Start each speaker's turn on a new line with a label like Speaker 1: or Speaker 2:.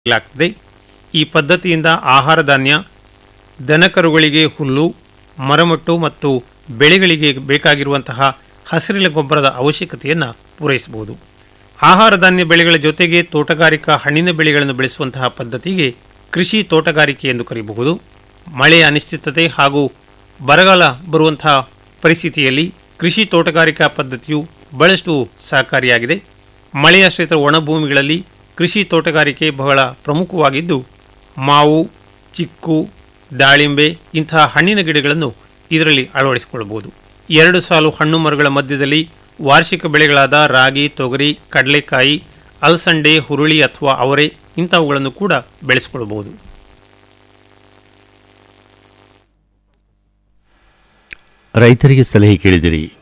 Speaker 1: ಲಾಗ್ತದೆ ಈ ಪದ್ಧತಿಯಿಂದ ಆಹಾರ ಧಾನ್ಯ ದನಕರುಗಳಿಗೆ ಹುಲ್ಲು ಮರಮಟ್ಟು ಮತ್ತು ಬೆಳೆಗಳಿಗೆ ಬೇಕಾಗಿರುವಂತಹ ಹಸಿರಿನ ಗೊಬ್ಬರದ ಅವಶ್ಯಕತೆಯನ್ನು ಪೂರೈಸಬಹುದು ಆಹಾರ ಧಾನ್ಯ ಬೆಳೆಗಳ ಜೊತೆಗೆ ತೋಟಗಾರಿಕಾ ಹಣ್ಣಿನ ಬೆಳೆಗಳನ್ನು ಬೆಳೆಸುವಂತಹ ಪದ್ಧತಿಗೆ ಕೃಷಿ ತೋಟಗಾರಿಕೆ ಎಂದು ಕರೆಯಬಹುದು ಮಳೆಯ ಅನಿಶ್ಚಿತತೆ ಹಾಗೂ ಬರಗಾಲ ಬರುವಂತಹ ಪರಿಸ್ಥಿತಿಯಲ್ಲಿ ಕೃಷಿ ತೋಟಗಾರಿಕಾ ಪದ್ಧತಿಯು ಬಹಳಷ್ಟು ಸಹಕಾರಿಯಾಗಿದೆ ಮಳೆಯಾಶ್ರಿತ ಒಣಭೂಮಿಗಳಲ್ಲಿ ಕೃಷಿ ತೋಟಗಾರಿಕೆ ಬಹಳ ಪ್ರಮುಖವಾಗಿದ್ದು ಮಾವು ಚಿಕ್ಕು ದಾಳಿಂಬೆ ಇಂತಹ ಹಣ್ಣಿನ ಗಿಡಗಳನ್ನು ಇದರಲ್ಲಿ ಅಳವಡಿಸಿಕೊಳ್ಳಬಹುದು ಎರಡು ಸಾಲು ಹಣ್ಣು ಮರಗಳ ಮಧ್ಯದಲ್ಲಿ ವಾರ್ಷಿಕ ಬೆಳೆಗಳಾದ ರಾಗಿ ತೊಗರಿ ಕಡಲೆಕಾಯಿ ಅಲಸಂಡೆ ಹುರುಳಿ ಅಥವಾ ಅವರೆ ಇಂಥವುಗಳನ್ನು ಕೂಡ ಬೆಳೆಸಿಕೊಳ್ಳಬಹುದು
Speaker 2: ರೈತರಿಗೆ ಸಲಹೆ ಕೇಳಿದಿರಿ